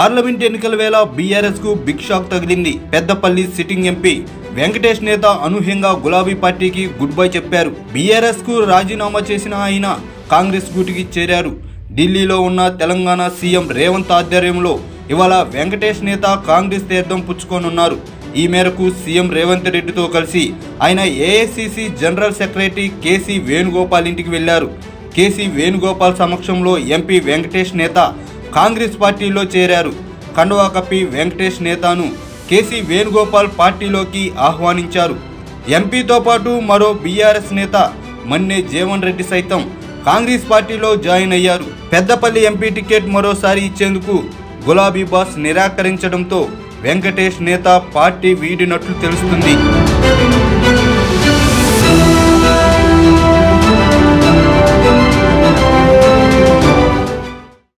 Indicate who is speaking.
Speaker 1: parliament ఎన్నికల వేళ BRS కు బిగ్ షాక్ తగిలింది పెద్దపల్లి సిట్టింగ్ ఎంపీ వెంకటేష్ నేత అనూహ్యంగా గులాబీ పార్టీకి గుడ్ బై చెప్పారు బీఆర్ఎస్ కు రాజీనామా చేసిన ఆయన కాంగ్రెస్ గూటికి చేరారు ఢిల్లీలో ఉన్న తెలంగాణ సీఎం రేవంత్ ఆధ్వర్యంలో ఇవాళ వెంకటేష్ నేత కాంగ్రెస్ తీర్థం పుచ్చుకోనున్నారు ఈ మేరకు సీఎం రేవంత్ రెడ్డితో కలిసి ఆయన AICC general secretary KC Venugopal ఇంటికి వెళ్లారు కేసీ వేణుగోపాల్ సమక్షంలో ఎంపీ వెంకటేష్ నేత కాంగ్రెస్ పార్టీలో చేరారు కండువా కప్పి వెంకటేష్ నేతను కేసీ వేణుగోపాల్ పార్టీలోకి ఆహ్వానించారు ఎంపీతో పాటు మరో బీఆర్ఎస్ నేత మన్నే జీవన్ రెడ్డి సైతం కాంగ్రెస్ పార్టీలో జాయిన్ అయ్యారు పెద్దపల్లి ఎంపీ టికెట్ మరోసారి ఇచ్చేందుకు గులాబీ బాస్ నిరాకరించడంతో వెంకటేష్ నేత పార్టీ వీడినట్లు తెలుస్తుంది